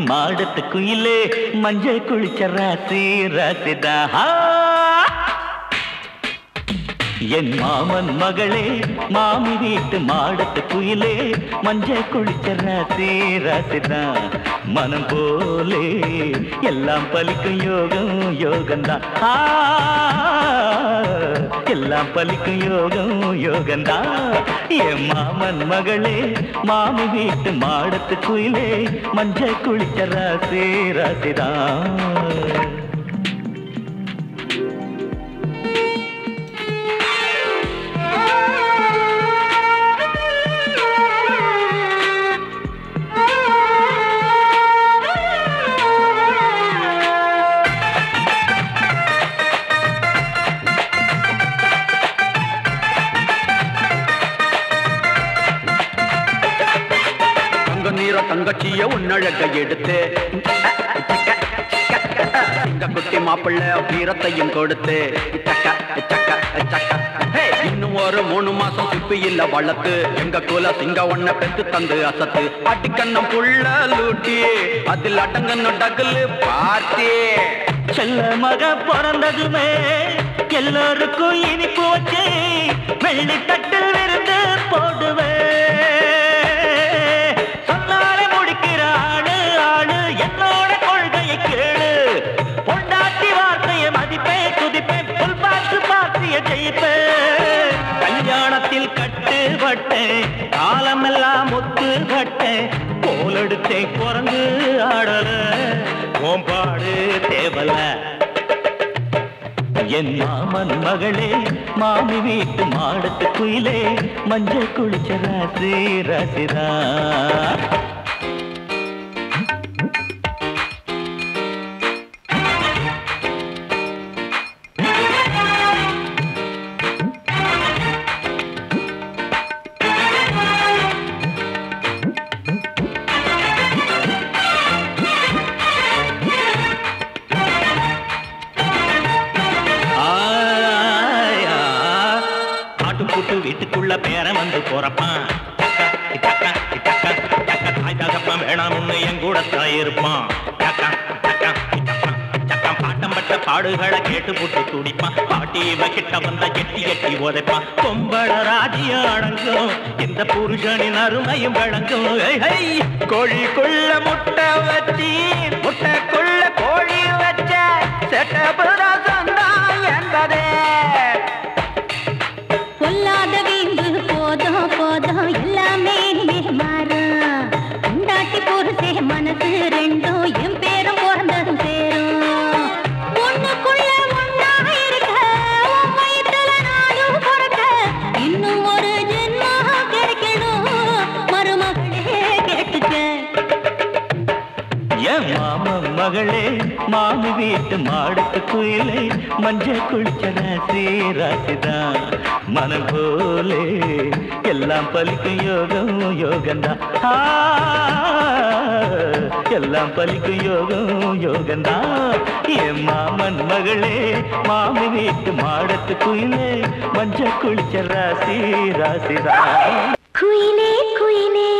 மாடத்து குயிலே மஞ்சள் குளிச்ச ராசி ராசிதா ஆ! என் மாமன் மகளே மாமி வீட்டு மாடத்து குயிலே மஞ்சள் குளிச்ச ராசி ராசிதான் மனம் போலே எல்லாம் பலிக்கும் யோகம் யோகந்தான் ஆ, எல்லாம் பலிக்கும் யோகம் யோகந்தான் என் மாமன் மகளே மாமி வீட்டு மாடத்து குயிலே மஞ்சள் குளிச்ச ராசி ராசிதான் தங்க நீர தங்கச்சிய உன்னழக எடுத்து இந்த குட்டி மாப்பிள்ள வீரத்தையும் கொடுத்து சக்க, சக்க, சக்க. ஹே, இன்னும் ஒரு மூணு மாசம் சிப்பி இல்ல வளர்த்து எங்க குல சிங்க ஒன்ன பெத்து தந்து அசத்து அடிக்கண்ணம் புள்ள லூட்டி அதில் அடங்கன்னு டகுலு பார்த்தி செல்ல மக பிறந்ததுமே எல்லோருக்கும் இனிப்பு வச்சு வெள்ளி தட்டில் விருந்து போடுவேன் சொன்னாலே முடிக்கிற ஆளு ஆளு என்னோட கொள்கையை கேளு பொண்டாட்டி வார்த்தையை மதிப்பேன் துதிப்பேன் புல் பார்த்து பார்த்திய ஜெயிப்பேன் கல்யாணத்தில் கட்டுப்பட்டேன் காலமெல்லாம் ஒத்துப்பட்டேன் கோலெடுத்தேன் குரங்கு ஆடல ஓம்பாடு தேவல என் மாமன் மகளே மாமி வீட்டு மாடத்து குயிலே மஞ்சள் குளிச்ச ராசி ராசிதா ஆயா, காட்டுக்கூட்டு வீட்டுக்குள்ள பேரன் வந்து போறப்பான் டக்கா, டக்கா, டக்கா, டக்கா, தாய் தகப்பன் வேணாம்னு என் கூட தாய் இருப்பான் டக்கா, டக்கா, டக்கா, டக்கா, பாட்டம் பட்ட பாடுகளை கேட்டு புட்டு துடிப்பான் பாட்டி இவ கிட்ட வந்த எட்டி எட்டி உதைப்பான் பொம்பள ராஜ்யம் அடங்கும் இந்த புருஷனின் அருமையும் விளங்கும் ஏய், ஏய். கோழிக்குள்ள முட்டை வச்சு முட்டைக்குள்ள கோழி வச்ச செட்டபுரம் தான் என்பதே பொல்லாத வீம்பு போதும் போதும் எல்லாமே மாறும் உண்டாட்டி பொறுசே மனசு ரெண்டும் என் பேரும் பிறந்ததும் சேரும் ஒண்ணுக்குள்ள ஒண்ணா இருக்க உன் வயித்துல நானும் பிறக்க இன்னும் ஒரு ஜென்மம் கிடைக்கணும் மருமகளே கேட்டுக்க என் மாமன் மகளே மாமி வீட்டு மாடத்து குயிலே மஞ்சள் குளிச்ச ராசி ராசிதான் மனம் போலே எல்லாம் பலிக்கும் யோகம் யோகந்தா ஆ, எல்லாம் பலிக்கும் யோகம் யோகந்தா என் மாமன் மகளே மாமி வீட்டு மாடத்து குயிலே மஞ்சள் குளிச்ச ராசி ராசிதான் குயிலே குயிலே